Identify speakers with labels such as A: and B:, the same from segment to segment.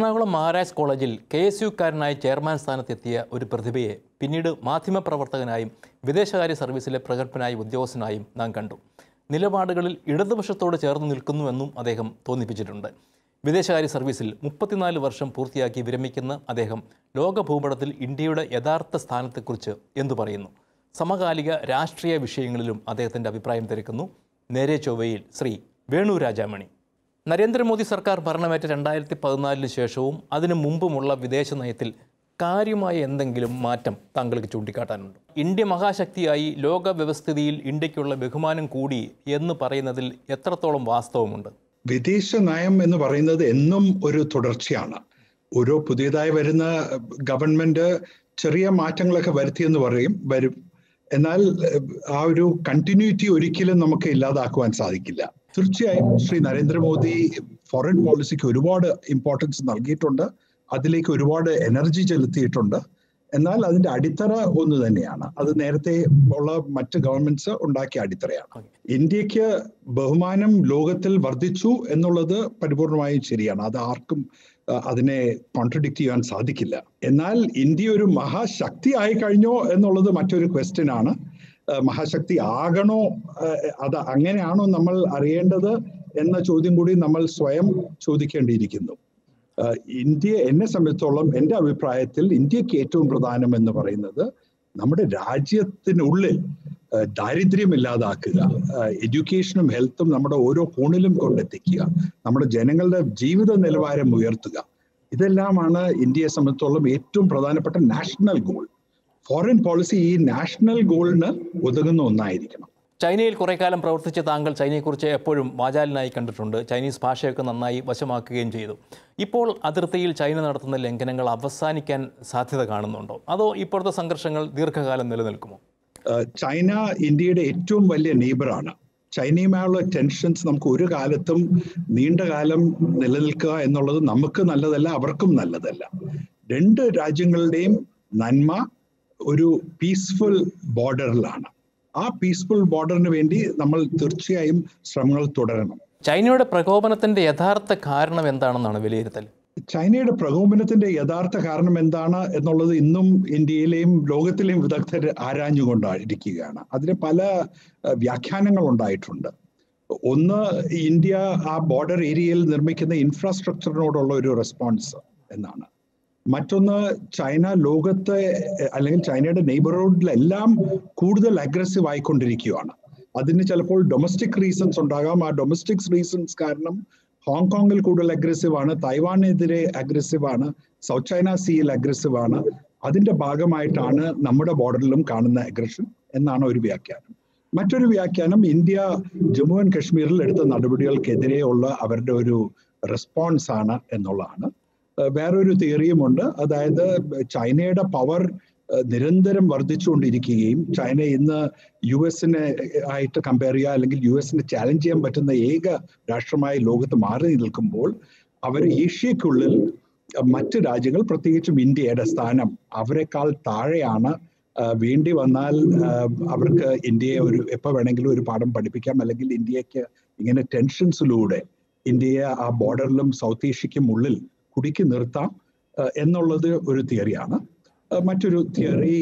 A: എറണാകുളം മഹാരാജ് കോളേജിൽ K S യുക്കാരനായി chairman സ്ഥാനത്തെത്തിയ ഒരു പ്രതിഭയെ പിന്നീട് മാധ്യമപ്രവർത്തകനായും വിദേശകാര്യ സർവീസിലെ പ്രഗത്ഭനായ ഉദ്യോഗസ്ഥനായും നാം കണ്ടു നിലപാടുകളിൽ ഇടതുപക്ഷത്തോട് ചേർന്ന് നിൽക്കുന്നുവെന്നും അദ്ദേഹം തോന്നിപ്പിച്ചിട്ടുണ്ട് വിദേശകാര്യ സർവീസിൽ മുപ്പത്തിനാല് വർഷം പൂർത്തിയാക്കി വിരമിക്കുന്ന അദ്ദേഹം ലോക ഭൂപടത്തിൽ ഇന്ത്യയുടെ യഥാർത്ഥ സ്ഥാനത്തെക്കുറിച്ച് എന്തു പറയുന്നു സമകാലിക രാഷ്ട്രീയ വിഷയങ്ങളിലും അദ്ദേഹത്തിൻ്റെ അഭിപ്രായം തിരക്കുന്നു നേരെ ചൊവ്വയിൽ ശ്രീ വേണു രാജാമണി നരേന്ദ്രമോദി സർക്കാർ ഭരണമേറ്റ രണ്ടായിരത്തി പതിനാലിന് ശേഷവും അതിനു മുമ്പുമുള്ള വിദേശ നയത്തിൽ കാര്യമായ എന്തെങ്കിലും മാറ്റം താങ്കൾക്ക് ചൂണ്ടിക്കാട്ടാനുണ്ട് ഇന്ത്യ മഹാശക്തിയായി ലോക വ്യവസ്ഥിതിയിൽ ഇന്ത്യക്കുള്ള ബഹുമാനം കൂടി എന്ന് പറയുന്നതിൽ എത്രത്തോളം വാസ്തവമുണ്ട്
B: വിദേശ നയം എന്ന് പറയുന്നത് എന്നും ഒരു തുടർച്ചയാണ് ഓരോ പുതിയതായി വരുന്ന ഗവൺമെന്റ് ചെറിയ മാറ്റങ്ങളൊക്കെ വരുത്തിയെന്ന് പറയും വരും എന്നാൽ ആ ഒരു കണ്ടിന്യൂറ്റി ഒരിക്കലും നമുക്ക് ഇല്ലാതാക്കുവാൻ സാധിക്കില്ല തീർച്ചയായും ശ്രീ നരേന്ദ്രമോദി ഫോറിൻ പോളിസിക്ക് ഒരുപാട് ഇമ്പോർട്ടൻസ് നൽകിയിട്ടുണ്ട് അതിലേക്ക് ഒരുപാട് എനർജി ചെലുത്തിയിട്ടുണ്ട് എന്നാൽ അതിന്റെ അടിത്തറ ഒന്ന് തന്നെയാണ് അത് നേരത്തെ ഉള്ള മറ്റ് ഗവൺമെന്റ്സ് ഉണ്ടാക്കിയ അടിത്തറയാണ് ഇന്ത്യക്ക് ബഹുമാനം ലോകത്തിൽ വർദ്ധിച്ചു എന്നുള്ളത് പരിപൂർണമായും ശരിയാണ് അത് ആർക്കും അതിനെ കോൺട്രഡിക്ട് ചെയ്യാൻ സാധിക്കില്ല എന്നാൽ ഇന്ത്യ ഒരു മഹാശക്തി ആയി കഴിഞ്ഞോ എന്നുള്ളത് മറ്റൊരു ക്വസ്റ്റ്യൻ ആണ് മഹാശക്തി ആകണോ അത് അങ്ങനെയാണോ നമ്മൾ അറിയേണ്ടത് എന്ന ചോദ്യം കൂടി നമ്മൾ സ്വയം ചോദിക്കേണ്ടിയിരിക്കുന്നു ഇന്ത്യ എന്നെ സംബന്ധിച്ചോളം എൻ്റെ അഭിപ്രായത്തിൽ ഇന്ത്യക്ക് ഏറ്റവും പ്രധാനം എന്ന് പറയുന്നത് നമ്മുടെ രാജ്യത്തിനുള്ളിൽ ദാരിദ്ര്യം ഇല്ലാതാക്കുക എഡ്യൂക്കേഷനും ഹെൽത്തും നമ്മുടെ ഓരോ കോണിലും കൊണ്ടെത്തിക്കുക നമ്മുടെ ജനങ്ങളുടെ ജീവിത നിലവാരം ഉയർത്തുക ഇതെല്ലാമാണ് ഇന്ത്യയെ സംബന്ധിച്ചോളം ഏറ്റവും പ്രധാനപ്പെട്ട നാഷണൽ ഗോൾ ഫോറിൻ പോളിസി ഈ നാഷണൽ ഗോളിന് ഉതകുന്ന ഒന്നായിരിക്കണം
A: ചൈനയിൽ കുറേ കാലം പ്രവർത്തിച്ച താങ്കൾ ചൈനയെക്കുറിച്ച് എപ്പോഴും വാചാലനായി കണ്ടിട്ടുണ്ട് ചൈനീസ് ഭാഷയൊക്കെ നന്നായി വശമാക്കുകയും ചെയ്തു ഇപ്പോൾ അതിർത്തിയിൽ ചൈന നടത്തുന്ന ലംഘനങ്ങൾ അവസാനിക്കാൻ സാധ്യത കാണുന്നുണ്ടോ അതോ ഇപ്പോഴത്തെ സംഘർഷങ്ങൾ ദീർഘകാലം നിലനിൽക്കുമോ
B: ചൈന ഇന്ത്യയുടെ ഏറ്റവും വലിയ നെയ്ബറാണ് ചൈനയുമായുള്ള ടെൻഷൻസ് നമുക്ക് ഒരു കാലത്തും നീണ്ട കാലം നിലനിൽക്കുക എന്നുള്ളത് നമുക്ക് നല്ലതല്ല അവർക്കും നല്ലതല്ല രണ്ട് രാജ്യങ്ങളുടെയും നന്മ ഒരു പീസ്ഫുൾ ബോർഡറിലാണ് ആ പീസ്ഫുൾ ബോർഡറിന് വേണ്ടി നമ്മൾ തീർച്ചയായും ശ്രമങ്ങൾ തുടരണം
A: ചൈനയുടെ പ്രകോപനത്തിന്റെ യഥാർത്ഥ കാരണം എന്താണെന്നാണ് വിലയിരുത്തൽ
B: ചൈനയുടെ പ്രകോപനത്തിന്റെ യഥാർത്ഥ കാരണം എന്താണ് എന്നുള്ളത് ഇന്നും ഇന്ത്യയിലെയും ലോകത്തിലെയും വിദഗ്ധർ ആരാഞ്ഞുകൊണ്ടിരിക്കുകയാണ് അതിന് പല വ്യാഖ്യാനങ്ങൾ ഉണ്ടായിട്ടുണ്ട് ഒന്ന് ഇന്ത്യ ആ ബോർഡർ ഏരിയയിൽ നിർമ്മിക്കുന്ന ഇൻഫ്രാസ്ട്രക്ചറിനോടുള്ള ഒരു റെസ്പോൺസ് എന്നാണ് മറ്റൊന്ന് ചൈന ലോകത്തെ അല്ലെങ്കിൽ ചൈനയുടെ നെയ്ബർഹുഡിലെല്ലാം കൂടുതൽ അഗ്രസീവ് ആയിക്കൊണ്ടിരിക്കുകയാണ് അതിന് ചിലപ്പോൾ ഡൊമസ്റ്റിക് റീസൺസ് ഉണ്ടാകാം ആ ഡൊമസ്റ്റിക് റീസൺസ് കാരണം ഹോങ്കോങ്ങിൽ കൂടുതൽ അഗ്രസീവ് ആണ് തൈവാനെതിരെ അഗ്രസീവ് ആണ് സൗത്ത് ചൈന സീയിൽ അഗ്രസീവ് ആണ് അതിന്റെ ഭാഗമായിട്ടാണ് നമ്മുടെ ബോർഡറിലും കാണുന്ന അഗ്രഷൻ എന്നാണ് ഒരു വ്യാഖ്യാനം മറ്റൊരു വ്യാഖ്യാനം ഇന്ത്യ ജമ്മു ആൻഡ് കശ്മീരിൽ എടുത്ത നടപടികൾക്കെതിരെയുള്ള അവരുടെ ഒരു റെസ്പോൺസ് ആണ് എന്നുള്ളതാണ് വേറൊരു തിയറിയുമുണ്ട് അതായത് ചൈനയുടെ പവർ നിരന്തരം വർദ്ധിച്ചുകൊണ്ടിരിക്കുകയും ചൈന ഇന്ന് യു എസിനെ ആയിട്ട് കമ്പയർ ചെയ്യുക അല്ലെങ്കിൽ യു എസിനെ ചാലഞ്ച് ചെയ്യാൻ പറ്റുന്ന ഏക രാഷ്ട്രമായി ലോകത്ത് മാറി നിൽക്കുമ്പോൾ അവർ ഏഷ്യക്കുള്ളിൽ മറ്റ് രാജ്യങ്ങൾ പ്രത്യേകിച്ചും ഇന്ത്യയുടെ സ്ഥാനം അവരെക്കാൾ താഴെയാണ് വേണ്ടി വന്നാൽ അവർക്ക് ഇന്ത്യയെ ഒരു എപ്പോൾ വേണമെങ്കിലും ഒരു പാഠം പഠിപ്പിക്കാം അല്ലെങ്കിൽ ഇന്ത്യക്ക് ഇങ്ങനെ ടെൻഷൻസിലൂടെ ഇന്ത്യയെ ആ ബോർഡറിലും സൗത്ത് ഏഷ്യയ്ക്കും ഉള്ളിൽ കുടുക്കി നിർത്താം എന്നുള്ളത് ഒരു തിയറിയാണ് മറ്റൊരു തിയറി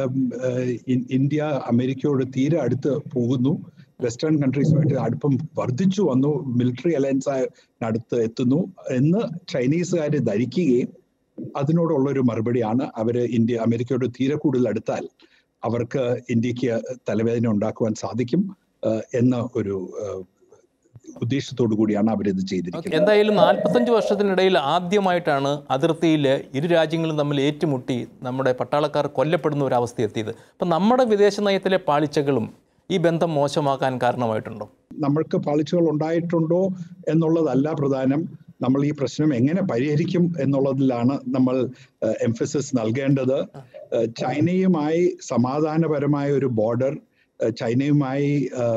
B: ഇന്ത്യ അമേരിക്കയോട് തീരെ അടുത്ത് പോകുന്നു വെസ്റ്റേൺ കൺട്രീസുമായിട്ട് അടുപ്പം വർദ്ധിച്ചു വന്നു മിലിറ്ററി അലയൻസ് അടുത്ത് എത്തുന്നു എന്ന് ചൈനീസുകാർ ധരിക്കുകയും അതിനോടുള്ള ഒരു മറുപടിയാണ് അവർ ഇന്ത്യ അമേരിക്കയോട് തീരെ കൂടുതൽ അടുത്താൽ അവർക്ക് ഇന്ത്യക്ക് തലവേദന ഉണ്ടാക്കുവാൻ സാധിക്കും എന്ന ഒരു ഉദ്ദേശത്തോടു കൂടിയാണ് അവരിത് ചെയ്തിരിക്കുന്നത്
A: എന്തായാലും നാൽപ്പത്തഞ്ച് വർഷത്തിനിടയിൽ ആദ്യമായിട്ടാണ് അതിർത്തിയിൽ ഇരു രാജ്യങ്ങളും തമ്മിൽ ഏറ്റുമുട്ടി നമ്മുടെ പട്ടാളക്കാർ കൊല്ലപ്പെടുന്ന ഒരു അവസ്ഥ എത്തിയത് അപ്പം നമ്മുടെ വിദേശ നയത്തിലെ പാളിച്ചകളും ഈ ബന്ധം മോശമാക്കാൻ കാരണമായിട്ടുണ്ടോ
B: നമ്മൾക്ക് പാളിച്ചകൾ ഉണ്ടായിട്ടുണ്ടോ എന്നുള്ളതല്ല പ്രധാനം നമ്മൾ ഈ പ്രശ്നം എങ്ങനെ പരിഹരിക്കും എന്നുള്ളതിലാണ് നമ്മൾ എംഫസിസ് നൽകേണ്ടത് ചൈനയുമായി സമാധാനപരമായ ഒരു ബോർഡർ ചൈനയുമായി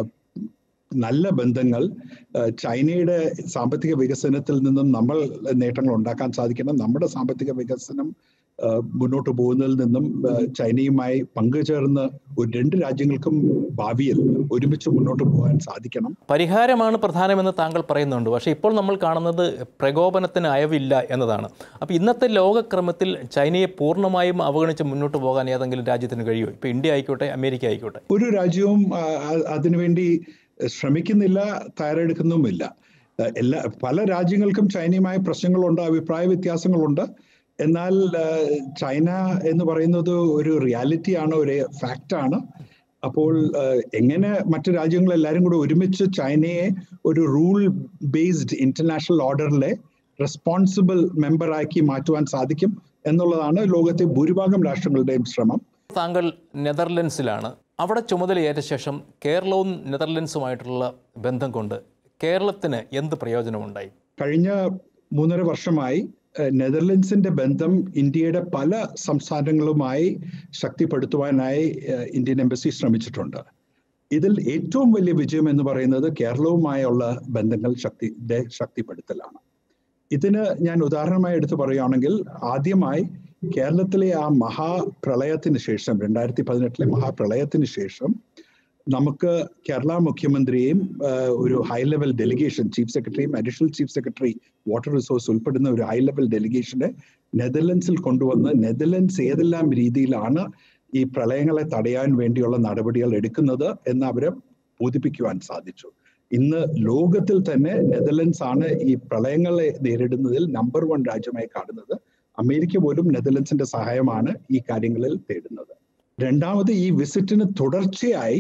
B: നല്ല ബന്ധങ്ങൾ ചൈനയുടെ സാമ്പത്തിക വികസനത്തിൽ നിന്നും നമ്മൾ നേട്ടങ്ങൾ ഉണ്ടാക്കാൻ സാധിക്കണം നമ്മുടെ സാമ്പത്തിക വികസനം മുന്നോട്ട് പോകുന്നതിൽ നിന്നും ചൈനയുമായി പങ്കുചേർന്ന് ഒരു രണ്ട് രാജ്യങ്ങൾക്കും ഭാവിയിൽ ഒരുമിച്ച് മുന്നോട്ട് പോകാൻ സാധിക്കണം
A: പരിഹാരമാണ് പ്രധാനമെന്ന് താങ്കൾ പറയുന്നുണ്ട് പക്ഷേ ഇപ്പോൾ നമ്മൾ കാണുന്നത് പ്രകോപനത്തിന് അയവില്ല എന്നതാണ് അപ്പോൾ ഇന്നത്തെ ലോകക്രമത്തിൽ ചൈനയെ പൂർണ്ണമായും അവഗണിച്ച് മുന്നോട്ട് പോകാൻ ഏതെങ്കിലും രാജ്യത്തിന് കഴിയുമോ ഇപ്പോൾ ഇന്ത്യ ആയിക്കോട്ടെ അമേരിക്ക ആയിക്കോട്ടെ
B: ഒരു രാജ്യവും അതിനുവേണ്ടി ശ്രമിക്കുന്നില്ല തയ്യാറെടുക്കുന്നുമില്ല എല്ലാ പല രാജ്യങ്ങൾക്കും ചൈനയുമായ പ്രശ്നങ്ങളുണ്ട് അഭിപ്രായ വ്യത്യാസങ്ങളുണ്ട് എന്നാൽ ചൈന എന്ന് പറയുന്നത് ഒരു റിയാലിറ്റിയാണ് ഒരു ഫാക്റ്റാണ് അപ്പോൾ എങ്ങനെ മറ്റു രാജ്യങ്ങൾ എല്ലാവരും കൂടെ ഒരുമിച്ച് ചൈനയെ ഒരു റൂൾ ബേസ്ഡ് ഇന്റർനാഷണൽ ഓർഡറിലെ റെസ്പോൺസിബിൾ മെമ്പറാക്കി മാറ്റുവാൻ സാധിക്കും എന്നുള്ളതാണ് ലോകത്തെ ഭൂരിഭാഗം രാഷ്ട്രങ്ങളുടെയും ശ്രമം
A: താങ്കൾ നെതർലൻഡ്സിലാണ് അവിടെ ചുമതലയേറ്റ ശേഷം കേരളവും നെതർലൻഡ്സുമായിട്ടുള്ള ബന്ധം കൊണ്ട് കേരളത്തിന് എന്ത് പ്രയോജനമുണ്ടായി
B: കഴിഞ്ഞ മൂന്നര വർഷമായി നെതർലൻഡ്സിന്റെ ബന്ധം ഇന്ത്യയുടെ പല സംസ്ഥാനങ്ങളുമായി ശക്തിപ്പെടുത്തുവാനായി ഇന്ത്യൻ എംബസി ശ്രമിച്ചിട്ടുണ്ട് ഇതിൽ ഏറ്റവും വലിയ വിജയം എന്ന് പറയുന്നത് കേരളവുമായുള്ള ബന്ധങ്ങൾ ശക്തി ശക്തിപ്പെടുത്തലാണ് ഇതിന് ഞാൻ ഉദാഹരണമായി എടുത്തു പറയുകയാണെങ്കിൽ ആദ്യമായി കേരളത്തിലെ ആ മഹാപ്രളയത്തിന് ശേഷം രണ്ടായിരത്തി പതിനെട്ടിലെ മഹാപ്രളയത്തിന് ശേഷം നമുക്ക് കേരള മുഖ്യമന്ത്രിയെയും ഒരു ഹൈ ലെവൽ ഡെലിഗേഷൻ ചീഫ് സെക്രട്ടറിയും additional chief secretary water resource ഉൾപ്പെടുന്ന ഒരു ഹൈ ലെവൽ ഡെലിഗേഷനെ നെതർലൻഡ്സിൽ കൊണ്ടുവന്ന് നെതർലൻഡ്സ് ഏതെല്ലാം രീതിയിലാണ് ഈ പ്രളയങ്ങളെ തടയാൻ വേണ്ടിയുള്ള നടപടികൾ എടുക്കുന്നത് എന്ന് അവരെ ബോധിപ്പിക്കുവാൻ സാധിച്ചു ഇന്ന് ലോകത്തിൽ തന്നെ നെതർലൻഡ്സ് ആണ് ഈ പ്രളയങ്ങളെ നേരിടുന്നതിൽ നമ്പർ വൺ രാജ്യമായി കാണുന്നത് അമേരിക്ക പോലും നെതർലൻഡ്സിന്റെ സഹായമാണ് ഈ കാര്യങ്ങളിൽ തേടുന്നത് രണ്ടാമത് ഈ വിസിറ്റിന് തുടർച്ചയായി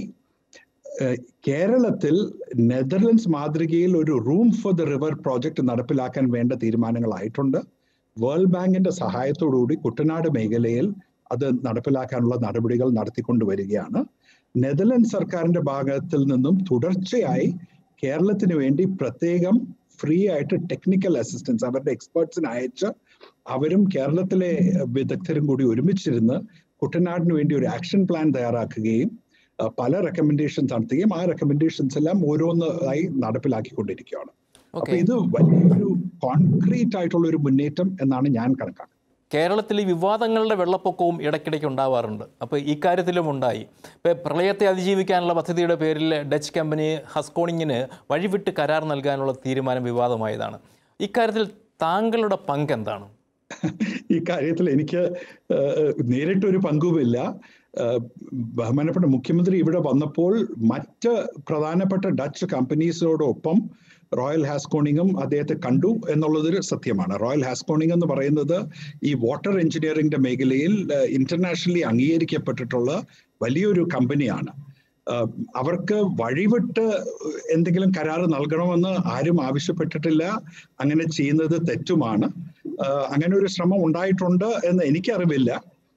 B: കേരളത്തിൽ നെതർലൻഡ്സ് മാതൃകയിൽ ഒരു room for the river project നടപ്പിലാക്കാൻ വേണ്ട തീരുമാനങ്ങളായിട്ടുണ്ട് വേൾഡ് ബാങ്കിന്റെ സഹായത്തോടുകൂടി കുട്ടനാട് മേഖലയിൽ അത് നടപ്പിലാക്കാനുള്ള നടപടികൾ നടത്തിക്കൊണ്ടുവരികയാണ് നെതർലൻഡ് സർക്കാരിന്റെ ഭാഗത്തിൽ നിന്നും തുടർച്ചയായി കേരളത്തിന് വേണ്ടി പ്രത്യേകം ഫ്രീ ആയിട്ട് ടെക്നിക്കൽ അസിസ്റ്റൻസ് അവരുടെ എക്സ്പേർട്സിനെ അയച്ച് അവരും കേരളത്തിലെ വിദഗ്ധരും കൂടി ഒരുമിച്ചിരുന്ന് കുട്ടനാടിന് വേണ്ടി ഒരു ആക്ഷൻ പ്ലാൻ തയ്യാറാക്കുകയും പല റെക്കമെൻഡേഷൻസ് നടത്തുകയും ആ റെക്കമെൻഡേഷൻസ് എല്ലാം ഓരോന്നായി നടപ്പിലാക്കിക്കൊണ്ടിരിക്കുകയാണ് അപ്പൊ ഇത് വലിയൊരു കോൺക്രീറ്റ് ആയിട്ടുള്ള ഒരു മുന്നേറ്റം എന്നാണ് ഞാൻ കണക്കാക്കുന്നത്
A: കേരളത്തിൽ ഈ വിവാദങ്ങളുടെ വെള്ളപ്പൊക്കവും ഇടയ്ക്കിടയ്ക്ക് ഉണ്ടാവാറുണ്ട് അപ്പോൾ ഇക്കാര്യത്തിലും ഉണ്ടായി ഇപ്പോൾ പ്രളയത്തെ അതിജീവിക്കാനുള്ള പദ്ധതിയുടെ പേരിൽ ഡച്ച് കമ്പനി ഹസ്കോണിങ്ങിന് വഴിവിട്ട് കരാർ നൽകാനുള്ള തീരുമാനം വിവാദമായതാണ് ഇക്കാര്യത്തിൽ താങ്കളുടെ പങ്ക് എന്താണ്
B: ഈ കാര്യത്തിൽ എനിക്ക് നേരിട്ടൊരു പങ്കുമില്ല ബഹുമാനപ്പെട്ട മുഖ്യമന്ത്രി ഇവിടെ വന്നപ്പോൾ മറ്റ് പ്രധാനപ്പെട്ട ഡച്ച് കമ്പനീസിനോടൊപ്പം റോയൽ ഹാസ്കോണിങ്ങും അദ്ദേഹത്തെ കണ്ടു എന്നുള്ളതൊരു സത്യമാണ് റോയൽ ഹാസ്കോണിംഗ് എന്ന് പറയുന്നത് ഈ വാട്ടർ എഞ്ചിനീയറിംഗിന്റെ മേഖലയിൽ ഇന്റർനാഷണലി അംഗീകരിക്കപ്പെട്ടിട്ടുള്ള വലിയൊരു കമ്പനിയാണ് അവർക്ക് വഴിവിട്ട് എന്തെങ്കിലും കരാർ നൽകണമെന്ന് ആരും ആവശ്യപ്പെട്ടിട്ടില്ല അങ്ങനെ ചെയ്യുന്നത് തെറ്റുമാണ് അങ്ങനെ ഒരു ശ്രമം ഉണ്ടായിട്ടുണ്ട് എന്ന് എനിക്കറിവില്ല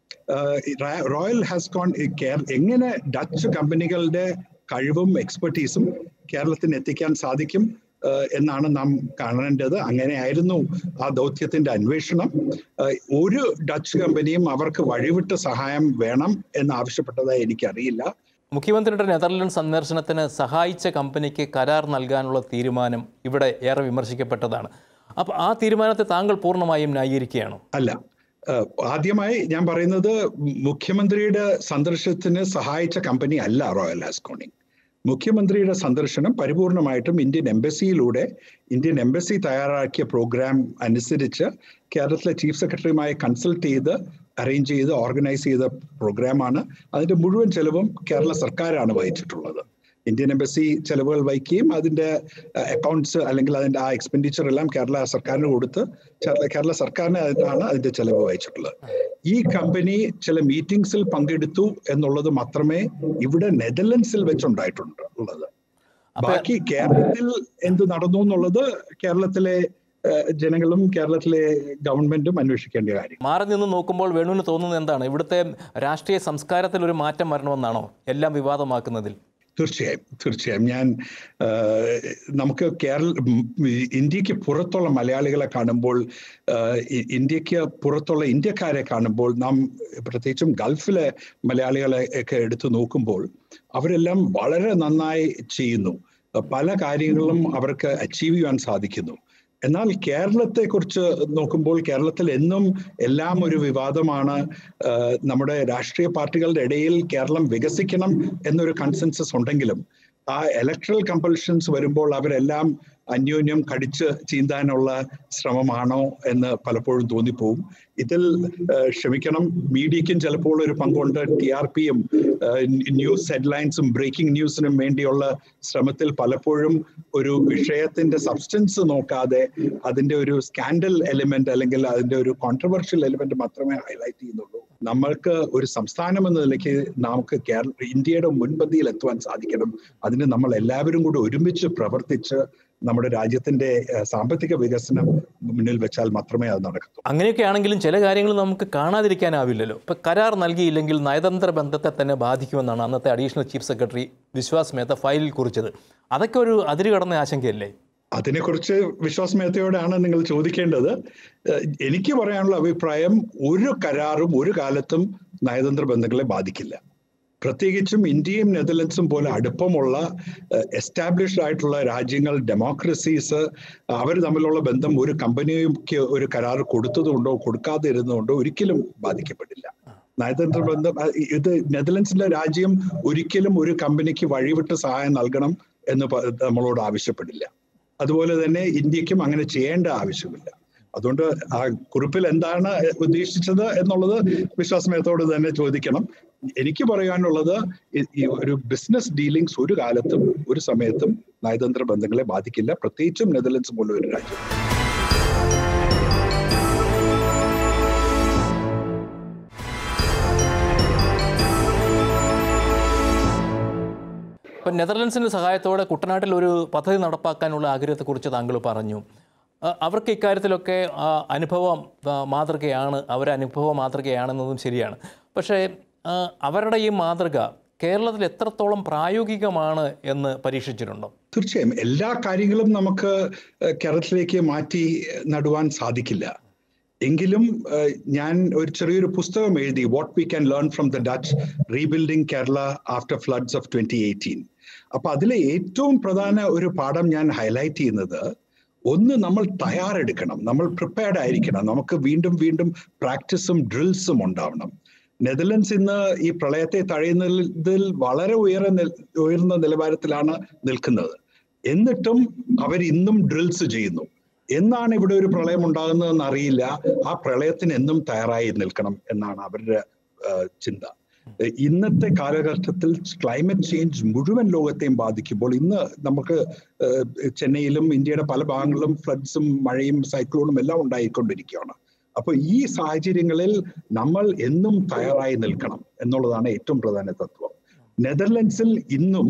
B: റോയൽ ഹാസ്കോൺ എങ്ങനെ ഡച്ച് കമ്പനികളുടെ കഴിവും എക്സ്പെർട്ടീസും കേരളത്തിന് എത്തിക്കാൻ സാധിക്കും എന്നാണ് നാം കാണേണ്ടത് അങ്ങനെയായിരുന്നു ആ ദൗത്യത്തിന്റെ അന്വേഷണം ഒരു ഡച്ച് കമ്പനിയും അവർക്ക് വഴിവിട്ട് സഹായം വേണം എന്ന് ആവശ്യപ്പെട്ടതായി എനിക്കറിയില്ല
A: മുഖ്യമന്ത്രിയുടെ നെതർലൻഡ് സന്ദർശനത്തിന് സഹായിച്ച കമ്പനിക്ക് കരാർ നൽകാനുള്ള തീരുമാനം ഇവിടെ ഏറെ വിമർശിക്കപ്പെട്ടതാണ് അപ്പോൾ ആ തീരുമാനത്തെ താങ്കൾ പൂർണ്ണമായും ന്യായീകരിക്കുകയാണോ
B: അല്ല ആദ്യമായി ഞാൻ പറയുന്നത് മുഖ്യമന്ത്രിയുടെ സന്ദർശനത്തിന് സഹായിച്ച കമ്പനി അല്ല റോയൽ ഹാസ്കോണിംഗ് മുഖ്യമന്ത്രിയുടെ സന്ദർശനം പരിപൂർണമായിട്ടും ഇന്ത്യൻ എംബസിയിലൂടെ ഇന്ത്യൻ എംബസി തയ്യാറാക്കിയ പ്രോഗ്രാം അനുസരിച്ച് കേരളത്തിലെ ചീഫ് സെക്രട്ടറിയുമായി കൺസൾട്ട് ചെയ്ത് അറേഞ്ച് ചെയ്ത് ഓർഗനൈസ് ചെയ്ത പ്രോഗ്രാമാണ് അതിന്റെ മുഴുവൻ ചെലവും കേരള സർക്കാരാണ് വഹിച്ചിട്ടുള്ളത് ഇന്ത്യൻ എംബസി ചെലവുകൾ വഹിക്കുകയും അതിന്റെ അക്കൗണ്ട്സ് അല്ലെങ്കിൽ അതിന്റെ ആ എക്സ്പെൻഡിച്ചർ എല്ലാം കേരള സർക്കാരിന് കൊടുത്ത് കേരള സർക്കാരിന് ആണ് അതിന്റെ ചെലവ് വഹിച്ചിട്ടുള്ളത് ഈ കമ്പനി ചില മീറ്റിംഗ്സിൽ പങ്കെടുത്തു എന്നുള്ളത് മാത്രമേ ഇവിടെ നെതർലൻഡ്സിൽ വെച്ചുണ്ടായിട്ടുണ്ട് ഉള്ളത് ബാക്കി കേരളത്തിൽ എന്ത് നടന്നു എന്നുള്ളത് കേരളത്തിലെ ജനങ്ങളും കേരളത്തിലെ ഗവൺമെന്റും അന്വേഷിക്കേണ്ട കാര്യം
A: മാറി നിന്ന് നോക്കുമ്പോൾ വേണുവിന് തോന്നുന്നത് എന്താണ് ഇവിടുത്തെ രാഷ്ട്രീയ സംസ്കാരത്തിൽ ഒരു മാറ്റം വരണമെന്നാണോ എല്ലാം വിവാദമാക്കുന്നതിൽ
B: തീർച്ചയായും തീർച്ചയായും ഞാൻ നമുക്ക് കേരള ഇന്ത്യക്ക് പുറത്തുള്ള മലയാളികളെ കാണുമ്പോൾ ഇന്ത്യക്ക് പുറത്തുള്ള ഇന്ത്യക്കാരെ കാണുമ്പോൾ നാം പ്രത്യേകിച്ചും ഗൾഫിലെ മലയാളികളെ ഒക്കെ എടുത്തു നോക്കുമ്പോൾ അവരെല്ലാം വളരെ നന്നായി ചെയ്യുന്നു പല കാര്യങ്ങളും അവർക്ക് അച്ചീവ് ചെയ്യാൻ സാധിക്കുന്നു എന്നാൽ കേരളത്തെ കുറിച്ച് നോക്കുമ്പോൾ കേരളത്തിൽ എന്നും എല്ലാം ഒരു വിവാദമാണ് ആഹ് നമ്മുടെ രാഷ്ട്രീയ പാർട്ടികളുടെ ഇടയിൽ കേരളം വികസിക്കണം എന്നൊരു കൺസെൻസസ് ഉണ്ടെങ്കിലും ആ ഇലക്ട്രൽ കമ്പൽഷൻസ് വരുമ്പോൾ അവരെല്ലാം അന്യോന്യം കടിച്ച് ചീന്താനുള്ള ശ്രമമാണോ എന്ന് പലപ്പോഴും തോന്നിപ്പോവും ഇതിൽ ആഹ് ക്ഷമിക്കണം മീഡിയയ്ക്കും ചിലപ്പോൾ ഒരു പങ്കുണ്ട് ടി ആർ പിയും ന്യൂസ് ഹെഡ്ലൈൻസും ബ്രേക്കിംഗ് ന്യൂസിനും വേണ്ടിയുള്ള ശ്രമത്തിൽ പലപ്പോഴും ഒരു വിഷയത്തിന്റെ സബ്സ്റ്റൻസ് നോക്കാതെ അതിന്റെ ഒരു സ്കാൻഡൽ എലിമെന്റ് അല്ലെങ്കിൽ അതിന്റെ ഒരു കോൺട്രവേർഷ്യൽ എലിമെന്റ് മാത്രമേ ഹൈലൈറ്റ് ചെയ്യുന്നുള്ളൂ നമ്മൾക്ക് ഒരു സംസ്ഥാനം എന്ന നിലയ്ക്ക് നമുക്ക് കേരള ഇന്ത്യയുടെ മുൻപന്തിയിൽ എത്തുവാൻ സാധിക്കണം അതിന് നമ്മൾ എല്ലാവരും കൂടി ഒരുമിച്ച് പ്രവർത്തിച്ച് നമ്മുടെ രാജ്യത്തിന്റെ ഏഹ്, സാമ്പത്തിക വികസനം മുന്നിൽ വെച്ചാൽ മാത്രമേ അത് നടക്കൂ
A: അങ്ങനെയൊക്കെ ആണെങ്കിലും ചില കാര്യങ്ങൾ നമുക്ക് കാണാതിരിക്കാനാവില്ലല്ലോ ഇപ്പം കരാർ നൽകിയില്ലെങ്കിൽ നയതന്ത്ര ബന്ധത്തെ തന്നെ ബാധിക്കുമെന്നാണ് അന്നത്തെ additional chief secretary Vishwas Mehta ഫയലിൽ കുറിച്ചത് അതൊക്കെ ഒരു അതിരുകടന്ന ആശങ്കയല്ലേ
B: അതിനെക്കുറിച്ച് വിശ്വാസ് മേത്തയോടാണ് നിങ്ങൾ ചോദിക്കേണ്ടത് ഏഹ്, എനിക്ക് പറയാനുള്ള അഭിപ്രായം ഒരു കരാറും ഒരു കാലത്തും നയതന്ത്ര ബന്ധങ്ങളെ ബാധിക്കില്ല പ്രത്യേകിച്ചും ഇന്ത്യയും നെതർലൻഡ്സും പോലെ അടുപ്പമുള്ള എസ്റ്റാബ്ലിഷ്ഡ് ആയിട്ടുള്ള രാജ്യങ്ങൾ ഡെമോക്രസീസ് അവർ തമ്മിലുള്ള ബന്ധം ഒരു കമ്പനിക്ക് ഒരു കരാർ കൊടുത്തതുകൊണ്ടോ കൊടുക്കാതെ ഇരുന്നതുകൊണ്ടോ ഒരിക്കലും ബാധിക്കപ്പെടില്ല നയതന്ത്ര ബന്ധം അഹ് ഇത് നെതർലൻഡ്സിലെ രാജ്യം ഒരിക്കലും ഒരു കമ്പനിക്ക് വഴിവിട്ട് സഹായം നൽകണം എന്ന് പ- നമ്മളോട് ആവശ്യപ്പെടില്ല അതുപോലെ തന്നെ ഇന്ത്യക്കും അങ്ങനെ ചെയ്യേണ്ട ആവശ്യമില്ല അതുകൊണ്ട് ആ കുറിപ്പിൽ എന്താണ് ഉദ്ദേശിച്ചത് എന്നുള്ളത് വിശ്വാസമയത്തോട് തന്നെ ചോദിക്കണം എനിക്ക് പറയാനുള്ളത് ഈ- ഈ ഒരു ബിസിനസ് ഡീലിങ്സ് ഒരു കാലത്തും ഒരു സമയത്തും നയതന്ത്ര ബന്ധങ്ങളെ ബാധിക്കില്ല പ്രത്യേകിച്ചും നെതർലൻഡ്സ് പോലെ ഒരു രാജ്യം
A: ഇപ്പം നെതർലൻഡ്സിൻ്റെ സഹായത്തോടെ കുട്ടനാട്ടിൽ ഒരു പദ്ധതി നടപ്പാക്കാനുള്ള ആഗ്രഹത്തെക്കുറിച്ച് താങ്കൾ പറഞ്ഞു ആ, അവർക്ക് ഇക്കാര്യത്തിലൊക്കെ ആ, അനുഭവം ആ, മാതൃകയാണ് അവരെ അനുഭവ മാതൃകയാണെന്നതും ശരിയാണ് പക്ഷേ ആ, അവരുടെ ഈ മാതൃക കേരളത്തിൽ എത്രത്തോളം പ്രായോഗികമാണ് എന്ന് പരീക്ഷിച്ചിട്ടുണ്ടോ
B: തീർച്ചയായും എല്ലാ കാര്യങ്ങളും നമുക്ക് ഏഹ്, കേരളത്തിലേക്ക് മാറ്റി നടുവാൻ സാധിക്കില്ല എങ്കിലും ഏഹ്, ഞാൻ ഒരു ചെറിയൊരു പുസ്തകം എഴുതി what we can learn from the Dutch rebuilding Kerala after floods of twenty eighteen അപ്പൊ അതിലെ ഏറ്റവും പ്രധാന ഒരു പാഠം ഞാൻ ഹൈലൈറ്റ് ചെയ്യുന്നത് ഒന്ന് നമ്മൾ തയ്യാറെടുക്കണം നമ്മൾ പ്രിപ്പയർഡ് ആയിരിക്കണം നമുക്ക് വീണ്ടും വീണ്ടും പ്രാക്ടീസും ഡ്രിൽസും ഉണ്ടാവണം നെതർലൻഡ്സ് ഇന്ന് ഈ പ്രളയത്തെ തഴയുന്നതിൽ വളരെ ഉയർന്ന ഉയർന്ന നിലവാരത്തിലാണ് നിൽക്കുന്നത് എന്നിട്ടും അവർ ഇന്നും ഡ്രിൽസ് ചെയ്യുന്നു എന്നാണ് ഇവിടെ ഒരു പ്രളയം ഉണ്ടാകുന്നതെന്ന് അറിയില്ല ആ പ്രളയത്തിന് എന്നും തയ്യാറായി നിൽക്കണം എന്നാണ് അവരുടെ ആ, ചിന്ത ഇന്നത്തെ കാലഘട്ടത്തിൽ ക്ലൈമറ്റ് ചേഞ്ച് മുഴുവൻ ലോകത്തെയും ബാധിക്കുമ്പോൾ ഇന്ന് നമുക്ക് ഏഹ്, ചെന്നൈയിലും ഇന്ത്യയുടെ പല ഭാഗങ്ങളിലും ഫ്ലഡ്സും മഴയും സൈക്ലോണും എല്ലാം ഉണ്ടായിക്കൊണ്ടിരിക്കുകയാണ് അപ്പോൾ ഈ സാഹചര്യങ്ങളിൽ നമ്മൾ എന്നും തയ്യാറായി നിൽക്കണം എന്നുള്ളതാണ് ഏറ്റവും പ്രധാന തത്വം നെതർലൻഡ്സിൽ ഇന്നും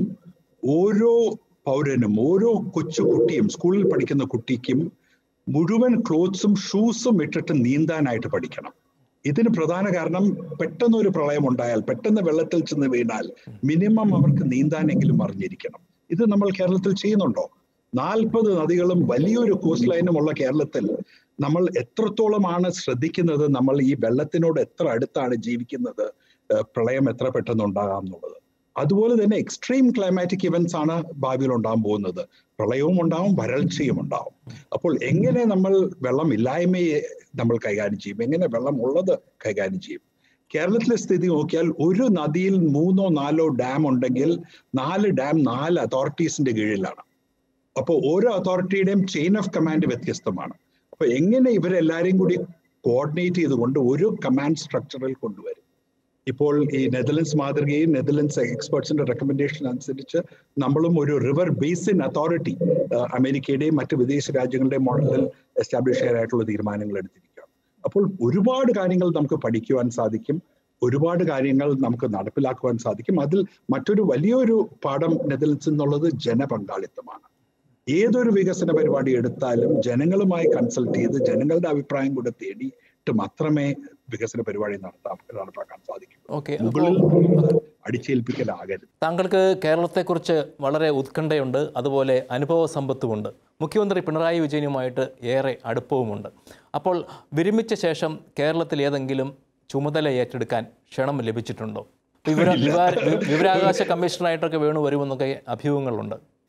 B: ഓരോ പൗരനും ഓരോ കൊച്ചു കുട്ടിയും സ്കൂളിൽ പഠിക്കുന്ന കുട്ടിക്കും മുഴുവൻ ക്ലോത്ത്സും ഷൂസും ഇട്ടിട്ട് നീന്താനായിട്ട് പഠിക്കണം ഇതിന് പ്രധാന കാരണം പെട്ടെന്ന് ഒരു പ്രളയം ഉണ്ടായാൽ പെട്ടെന്ന് വെള്ളത്തിൽ ചെന്ന് വീണാൽ മിനിമം അവർക്ക് നീന്താനെങ്കിലും അറിഞ്ഞിരിക്കണം ഇത് നമ്മൾ കേരളത്തിൽ ചെയ്യുന്നുണ്ടോ നാൽപ്പത് നദികളും വലിയൊരു കോസ്റ്റ് ലൈനും ഉള്ള കേരളത്തിൽ നമ്മൾ എത്രത്തോളമാണ് ശ്രദ്ധിക്കുന്നത് നമ്മൾ ഈ വെള്ളത്തിനോട് എത്ര അടുത്താണ് ജീവിക്കുന്നത് ഏഹ് പ്രളയം എത്ര പെട്ടെന്ന് ഉണ്ടാകാം എന്നുള്ളത് അതുപോലെ തന്നെ എക്സ്ട്രീം ക്ലൈമാറ്റിക് ഇവന്റ്സ് ആണ് ഭാവിയിൽ ഉണ്ടാകാൻ പോകുന്നത് പ്രളയവും ഉണ്ടാവും വരൾച്ചയും ഉണ്ടാവും അപ്പോൾ എങ്ങനെ നമ്മൾ വെള്ളം ഇല്ലായ്മയെ നമ്മൾ കൈകാര്യം ചെയ്യും എങ്ങനെ വെള്ളം ഉള്ളത് കൈകാര്യം ചെയ്യും കേരളത്തിലെ സ്ഥിതി നോക്കിയാൽ ഒരു നദിയിൽ മൂന്നോ നാലോ ഡാം ഉണ്ടെങ്കിൽ നാല് ഡാം നാല് അതോറിറ്റീസിന്റെ കീഴിലാണ് അപ്പോൾ ഓരോ അതോറിറ്റിയുടെയും ചെയിൻ ഓഫ് കമാൻഡ് വ്യത്യസ്തമാണ് അപ്പൊ എങ്ങനെ ഇവരെല്ലാരെയും കൂടി കോർഡിനേറ്റ് ചെയ്തുകൊണ്ട് ഒരു കമാൻഡ് സ്ട്രക്ചറിൽ കൊണ്ടുവരും ഇപ്പോൾ ഈ നെതർലൻഡ്സ് മാതൃകയും നെതർലൻഡ്സ് എക്സ്പേർട്സിന്റെ റെക്കമെൻഡേഷൻ അനുസരിച്ച് നമ്മളും ഒരു റിവർ ബേസിൻ അതോറിറ്റി അമേരിക്കയുടെയും മറ്റ് വിദേശ രാജ്യങ്ങളുടെയും മോഡലിൽ എസ്റ്റാബ്ലിഷ് ചെയ്യാനായിട്ടുള്ള തീരുമാനങ്ങൾ എടുത്തിരിക്കുകയാണ് അപ്പോൾ ഒരുപാട് കാര്യങ്ങൾ നമുക്ക് പഠിക്കുവാൻ സാധിക്കും ഒരുപാട് കാര്യങ്ങൾ നമുക്ക് നടപ്പിലാക്കുവാൻ സാധിക്കും അതിൽ മറ്റൊരു വലിയൊരു പാഠം നെതർലൻഡ്സ് എന്നുള്ളത് ജനപങ്കാളിത്തമാണ് ഏതൊരു വികസന പരിപാടി എടുത്താലും ജനങ്ങളുമായി കൺസൾട്ട് ചെയ്ത് ജനങ്ങളുടെ അഭിപ്രായം കൂടെ തേടിയിട്ട് മാത്രമേ വികസന പരിപാടി നടത്താൻ നടപ്പാക്കാൻ സാധിക്കൂ
A: ഓക്കെ
B: മുകളിൽ അടിച്ചേൽപ്പിക്കലാകരുത്
A: താങ്കൾക്ക് കേരളത്തെക്കുറിച്ച് വളരെ ഉത്കണ്ഠയുണ്ട് അതുപോലെ അനുഭവ സമ്പത്തുമുണ്ട് മുഖ്യമന്ത്രി പിണറായി വിജയനുമായിട്ട് ഏറെ അടുപ്പവുമുണ്ട് അപ്പോൾ വിരമിച്ച ശേഷം കേരളത്തിൽ ഏതെങ്കിലും ചുമതല ഏറ്റെടുക്കാൻ ക്ഷണം ലഭിച്ചിട്ടുണ്ടോ വിവര വിവാ- വി- വിവരാവകാശ കമ്മീഷണറായിട്ടൊക്കെ വേണു വരുമെന്നൊക്കെ അഭ്യൂഹങ്ങളുണ്ട്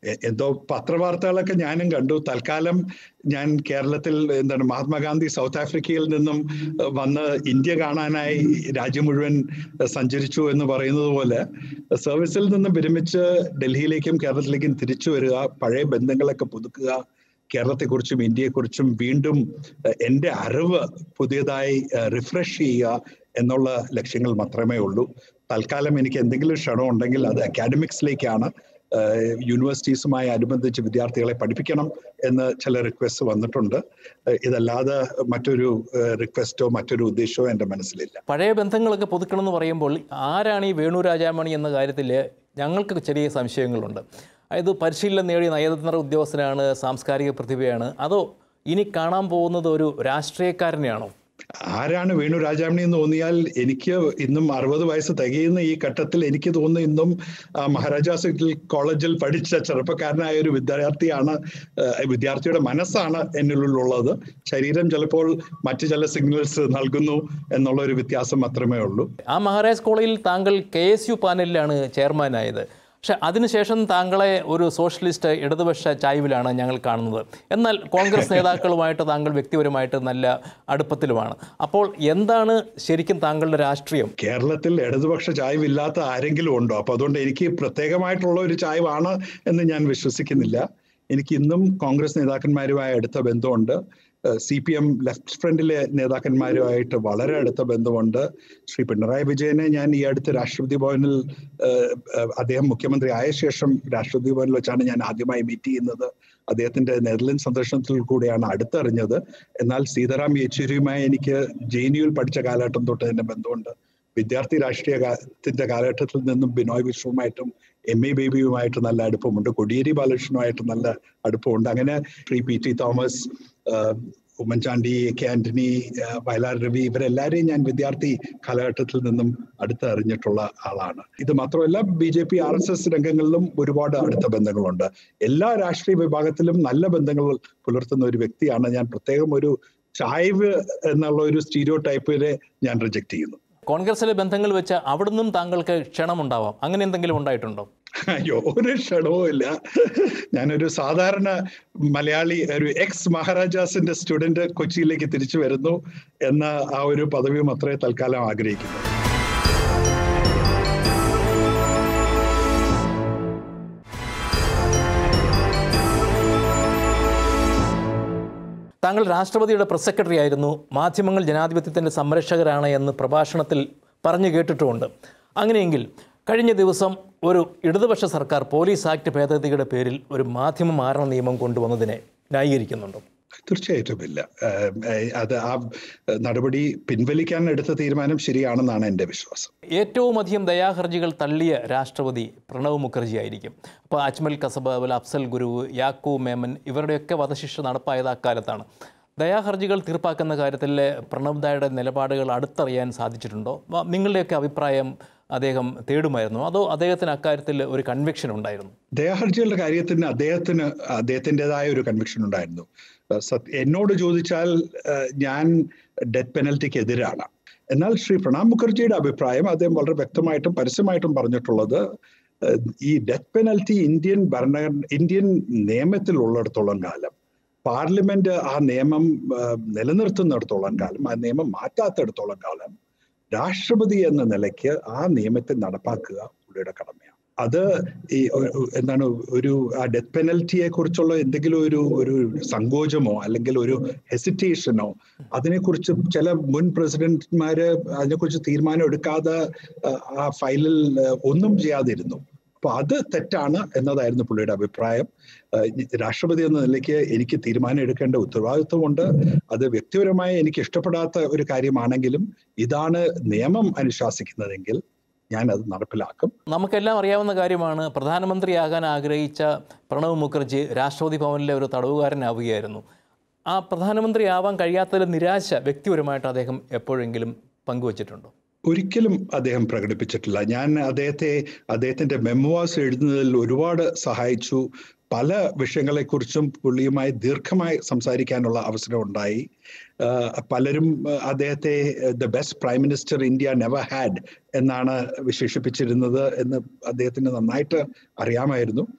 B: എ- എന്തോ പത്രവാർത്തകളൊക്കെ ഞാനും കണ്ടു തൽക്കാലം ഞാൻ കേരളത്തിൽ എന്താണ് മഹാത്മാഗാന്ധി സൗത്ത് ആഫ്രിക്കയിൽ നിന്നും ഏഹ്, വന്ന് ഇന്ത്യ കാണാനായി രാജ്യം മുഴുവൻ ഏഹ്, സഞ്ചരിച്ചു എന്ന് പറയുന്നത് പോലെ സർവീസിൽ നിന്നും വിരമിച്ച് ഡൽഹിയിലേക്കും കേരളത്തിലേക്കും തിരിച്ചു വരിക പഴയ ബന്ധങ്ങളൊക്കെ പുതുക്കുക കേരളത്തെക്കുറിച്ചും ഇന്ത്യയെക്കുറിച്ചും വീണ്ടും ഏഹ്, എൻ്റെ അറിവ് പുതിയതായി റിഫ്രഷ് ചെയ്യുക എന്നുള്ള ലക്ഷ്യങ്ങൾ മാത്രമേ ഉള്ളൂ തൽക്കാലം എനിക്ക് എന്തെങ്കിലും ക്ഷണം ഉണ്ടെങ്കിൽ അത് അക്കാഡമിക്സിലേക്കാണ് ഏഹ്, യൂണിവേഴ്സിറ്റീസുമായി അനുബന്ധിച്ച് വിദ്യാർത്ഥികളെ പഠിപ്പിക്കണം എന്ന് ചില റിക്വസ്റ്റ് വന്നിട്ടുണ്ട് ഏഹ്, ഇതല്ലാതെ മറ്റൊരു ഏഹ്, റിക്വസ്റ്റോ മറ്റൊരു ഉദ്ദേശമോ എൻ്റെ മനസ്സിലില്ല
A: പഴയ ബന്ധങ്ങളൊക്കെ പുതുക്കണം എന്ന് പറയുമ്പോൾ ആരാണ് ഈ വേണു രാജാമണി എന്ന കാര്യത്തിൽ ഞങ്ങൾക്ക് ചെറിയ സംശയങ്ങളുണ്ട് അതായത് പരിശീലനം നേടിയ നയതന്ത്ര ഉദ്യോഗസ്ഥനാണ് സാംസ്കാരിക പ്രതിഭയാണ് അതോ ഇനി കാണാൻ പോകുന്നത് ഒരു രാഷ്ട്രീയക്കാരനെയാണോ
B: ആരാണ് വേണു രാജാമണി എന്ന് തോന്നിയാൽ എനിക്ക് ഇന്നും അറുപത് വയസ്സ് തികയുന്ന ഈ ഘട്ടത്തിൽ എനിക്ക് തോന്നുന്നു ഇന്നും ആ, മഹാരാജാസ് കോളേജിൽ പഠിച്ച ചെറുപ്പക്കാരനായ ഒരു വിദ്യാർത്ഥിയാണ് ആ, വിദ്യാർത്ഥിയുടെ മനസ്സാണ് എന്നിലുള്ളത് ശരീരം ചിലപ്പോൾ മറ്റു ചില സിഗ്നൽസ് നൽകുന്നു എന്നുള്ള ഒരു വ്യത്യാസം മാത്രമേ ഉള്ളൂ
A: ആ മഹാരാജ് കോളേജിൽ താങ്കൾ കെ എസ് യു പാനലിലാണ് ചെയർമാനായത് പക്ഷെ അതിനുശേഷം താങ്കളെ ഒരു സോഷ്യലിസ്റ്റ് ഇടതുപക്ഷ ചായ്വിലാണ് ഞങ്ങൾ കാണുന്നത് എന്നാൽ കോൺഗ്രസ് നേതാക്കളുമായിട്ട് താങ്കൾ വ്യക്തിപരമായിട്ട് നല്ല അടുപ്പത്തിലുമാണ് അപ്പോൾ എന്താണ് ശരിക്കും താങ്കളുടെ രാഷ്ട്രീയം
B: കേരളത്തിൽ ഇടതുപക്ഷ ചായ്വില്ലാത്ത ആരെങ്കിലും ഉണ്ടോ അപ്പൊ അതുകൊണ്ട് എനിക്ക് പ്രത്യേകമായിട്ടുള്ള ഒരു ചായ്വാണ് എന്ന് ഞാൻ വിശ്വസിക്കുന്നില്ല എനിക്ക് ഇന്നും കോൺഗ്രസ് നേതാക്കന്മാരുമായി അടുത്ത ബന്ധമുണ്ട് സി പി എം ലെഫ്റ്റ് ഫ്രണ്ടിലെ നേതാക്കന്മാരുമായിട്ട് വളരെ അടുത്ത ബന്ധമുണ്ട് ശ്രീ പിണറായി വിജയനെ ഞാൻ ഈ അടുത്ത് രാഷ്ട്രപതി ഭവനിൽ ഏഹ്, ഏഹ്, അദ്ദേഹം മുഖ്യമന്ത്രി ആയ ശേഷം രാഷ്ട്രപതി ഭവനിൽ വെച്ചാണ് ഞാൻ ആദ്യമായി മീറ്റ് ചെയ്യുന്നത് അദ്ദേഹത്തിന്റെ നെതർലൻഡ് സന്ദർശനത്തിൽ കൂടെയാണ് അടുത്തറിഞ്ഞത് എന്നാൽ സീതാറാം യെച്ചൂരിയുമായി എനിക്ക് ജെ എൻ യുവിൽ പഠിച്ച കാലഘട്ടം തൊട്ട് തന്നെ ബന്ധമുണ്ട് വിദ്യാർത്ഥി രാഷ്ട്രീയത്തിന്റെ കാലഘട്ടത്തിൽ നിന്നും ബിനോയ് വിശ്വവുമായിട്ടും എം എ ബേബിയുമായിട്ട് നല്ല അടുപ്പമുണ്ട് കൊടിയേരി ബാലകൃഷ്ണനുമായിട്ട് നല്ല അടുപ്പമുണ്ട് അങ്ങനെ ശ്രീ പി ടി തോമസ് ആഹ്, ഉമ്മൻചാണ്ടി കെ ആന്റണി ആഹ്, വയലാർ രവി ഇവരെല്ലാവരെയും ഞാൻ വിദ്യാർത്ഥി കാലഘട്ടത്തിൽ നിന്നും അടുത്ത് അറിഞ്ഞിട്ടുള്ള ആളാണ് ഇത് മാത്രമല്ല B J P R S S രംഗങ്ങളിലും ഒരുപാട് അടുത്ത ബന്ധങ്ങളുണ്ട് എല്ലാ രാഷ്ട്രീയ വിഭാഗത്തിലും നല്ല ബന്ധങ്ങൾ പുലർത്തുന്ന ഒരു വ്യക്തിയാണ് ഞാൻ പ്രത്യേകം ഒരു ചായ്വ് എന്നുള്ള ഒരു സ്റ്റീരിയോ ടൈപ്പിനെ ഞാൻ റിജക്ട് ചെയ്യുന്നു
A: കോൺഗ്രസിലെ ബന്ധങ്ങൾ വെച്ച് അവിടുന്നും താങ്കൾക്ക് ക്ഷണമുണ്ടാവാം അങ്ങനെ എന്തെങ്കിലും ഉണ്ടായിട്ടുണ്ടോ
B: അയ്യോ ഒരു ക്ഷണവും ഇല്ല ഞാനൊരു സാധാരണ മലയാളി ഒരു എക്സ് മഹാരാജാസിന്റെ സ്റ്റുഡന്റ് കൊച്ചിയിലേക്ക് തിരിച്ചു വരുന്നു എന്ന ആ ഒരു പദവിയും അത്രേ തൽക്കാലം ആഗ്രഹിക്കുന്നു
A: താങ്കൾ രാഷ്ട്രപതിയുടെ പ്രസ് സെക്രട്ടറി ആയിരുന്നു മാധ്യമങ്ങൾ ജനാധിപത്യത്തിൻ്റെ സംരക്ഷകരാണ് എന്ന് പ്രഭാഷണത്തിൽ പറഞ്ഞു കേട്ടിട്ടുമുണ്ട് അങ്ങനെയെങ്കിൽ കഴിഞ്ഞ ദിവസം ഒരു ഇടതുപക്ഷ സർക്കാർ പോലീസ് ആക്ട് ഭേദഗതിയുടെ പേരിൽ ഒരു മാധ്യമ മാരണ നിയമം കൊണ്ടുവന്നതിനെ ന്യായീകരിക്കുന്നുണ്ടോ
B: തീർച്ചയായിട്ടും ഇല്ല ഏഹ്, ഏഹ്, അത് ആ നടപടി പിൻവലിക്കാൻ എടുത്ത തീരുമാനം ശരിയാണെന്നാണ് എൻ്റെ വിശ്വാസം
A: ഏറ്റവും അധികം ദയാഹർജികൾ തള്ളിയ രാഷ്ട്രപതി പ്രണവ് മുഖർജി ആയിരിക്കും അപ്പോൾ അജ്മൽ കസബ് അതുപോലെ അഫ്സൽ ഗുരു യാക്കൂബ് മേമൻ ഇവരുടെയൊക്കെ വധശിക്ഷ നടപ്പായത് അക്കാലത്താണ് ദയാഹർജികൾ തീർപ്പാക്കുന്ന കാര്യത്തിൽ പ്രണവ് ദായുടെ നിലപാടുകൾ അടുത്തറിയാൻ സാധിച്ചിട്ടുണ്ടോ വ- നിങ്ങളുടെയൊക്കെ അഭിപ്രായം അദ്ദേഹം തേടുമായിരുന്നു അതോ അദ്ദേഹത്തിന് അക്കാര്യത്തിൽ ഒരു കൺവിക്ഷൻ ഉണ്ടായിരുന്നു
B: ദയാഹർജികളുടെ കാര്യത്തിന് അദ്ദേഹത്തിന് അദ്ദേഹത്തിൻ്റെതായ ഒരു കൺവിക്ഷൻ ഉണ്ടായിരുന്നു ഏഹ് സത്യ- എന്നോട് ചോദിച്ചാൽ ഏഹ് ഞാൻ ഡെത്ത് പെനൽറ്റിക്ക് എതിരാണ് എന്നാൽ ശ്രീ പ്രണാബ് മുഖർജിയുടെ അഭിപ്രായം അദ്ദേഹം വളരെ വ്യക്തമായിട്ടും പരസ്യമായിട്ടും പറഞ്ഞിട്ടുള്ളത് ഏഹ് ഈ ഡെത്ത് പെനൽറ്റി ഇന്ത്യൻ ഭരണ ഇന്ത്യൻ നിയമത്തിൽ ഉള്ളിടത്തോളം കാലം പാർലമെന്റ് ആ നിയമം ഏഹ് നിലനിർത്തുന്നിടത്തോളം കാലം ആ നിയമം മാറ്റാത്തിടത്തോളം കാലം രാഷ്ട്രപതി എന്ന നിലയ്ക്ക് ആ നിയമത്തെ നടപ്പാക്കുക പുള്ളിയുടെ കടമയാണ് അത് ഈ ഒ- ഒ- എന്താണ് ഒരു ആ ഡെത്ത് പെനൽറ്റിയെ കുറിച്ചുള്ള എന്തെങ്കിലും ഒരു ഒരു സങ്കോചമോ അല്ലെങ്കിൽ ഒരു ഹെസിറ്റേഷനോ അതിനെക്കുറിച്ച് ചില മുൻ പ്രസിഡന്റ്മാര് അതിനെക്കുറിച്ച് തീരുമാനം എടുക്കാതെ ആ, ആ ഫയലിൽ ആ, ഒന്നും ചെയ്യാതിരുന്നു അപ്പൊ അത് തെറ്റാണ് എന്നതായിരുന്നു പുള്ളിയുടെ അഭിപ്രായം ആ, ഈ രാഷ്ട്രപതി എന്ന നിലയ്ക്ക് എനിക്ക് തീരുമാനം എടുക്കേണ്ട ഉത്തരവാദിത്വമുണ്ട് അത് വ്യക്തിപരമായി എനിക്ക് ഇഷ്ടപ്പെടാത്ത ഒരു കാര്യമാണെങ്കിലും ഇതാണ് നിയമം അനുശാസിക്കുന്നതെങ്കിൽ ഞാൻ അത് നടപ്പിലാക്കും
A: നമുക്കെല്ലാം അറിയാവുന്ന കാര്യമാണ് പ്രധാനമന്ത്രിയാകാൻ ആഗ്രഹിച്ച പ്രണവ് മുഖർജി രാഷ്ട്രപതി ഭവനിലെ ഒരു തടവുകാരനാവുകയായിരുന്നു ആ പ്രധാനമന്ത്രി ആവാൻ കഴിയാത്തതിൽ നിരാശ വ്യക്തിപരമായിട്ട് അദ്ദേഹം എപ്പോഴെങ്കിലും പങ്കുവച്ചിട്ടുണ്ടോ
B: ഒരിക്കലും അദ്ദേഹം പ്രകടിപ്പിച്ചിട്ടില്ല ഞാൻ അദ്ദേഹത്തെ അദ്ദേഹത്തിന്റെ മെമ്മോവാസ് എഴുതുന്നതിൽ ഒരുപാട് സഹായിച്ചു പല വിഷയങ്ങളെക്കുറിച്ചും പുള്ളിയുമായി ദീർഘമായി സംസാരിക്കാനുള്ള അവസരം ഉണ്ടായി ആഹ് പലരും ആഹ് അദ്ദേഹത്തെ the best prime minister India never had എന്നാണ് വിശേഷിപ്പിച്ചിരുന്നത് എന്ന് അദ്ദേഹത്തിന് നന്നായിട്ട് അറിയാമായിരുന്നു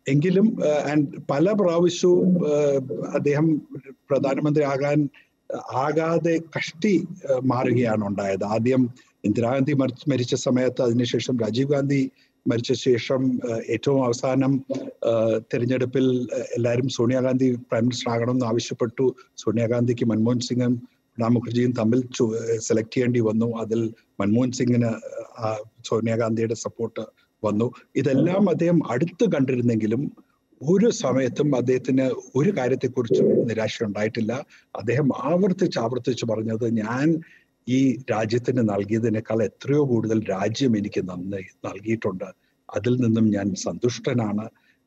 B: എങ്കിലും ആൻഡ് പല പ്രാവശ്യവും അദ്ദേഹം പ്രധാനമന്ത്രി ആകാൻ ആകാതെ കഷ്ടി മാറുകയാണ് ഉണ്ടായത് ആദ്യം ഇന്ദിരാഗാന്ധി മരിച്ച സമയത്ത് അതിനുശേഷം രാജീവ് ഗാന്ധി മരിച്ച ശേഷം ഏറ്റവും അവസാനം തെരഞ്ഞെടുപ്പിൽ എല്ലാവരും സോണിയാഗാന്ധി പ്രൈം മിനിസ്റ്റർ ആകണമെന്ന് ആവശ്യപ്പെട്ടു സോണിയാഗാന്ധിക്ക് മൻമോഹൻ സിംഗും പ്രണാബ് മുഖർജിയും തമ്മിൽ സെലക്ട് ചെയ്യേണ്ടി വന്നു അതിൽ മൻമോഹൻ സിംഗിന് സോണിയാഗാന്ധിയുടെ സപ്പോർട്ട് വന്നു ഇതെല്ലാം അദ്ദേഹം അടുത്ത് കണ്ടിരുന്നെങ്കിലും ഒരു സമയത്തും അദ്ദേഹത്തിന് ഒരു കാര്യത്തെക്കുറിച്ചും നിരാശ ഉണ്ടായിട്ടില്ല അദ്ദേഹം ആവർത്തിച്ച് ആവർത്തിച്ച് പറഞ്ഞത് ഞാൻ ഈ രാജ്യത്തിന് നൽകിയതിനേക്കാൾ എത്രയോ കൂടുതൽ രാജ്യം എനിക്ക് നന്നായി നൽകിയിട്ടുണ്ട് അതിൽ നിന്നും ഞാൻ സന്തുഷ്ടനാണ്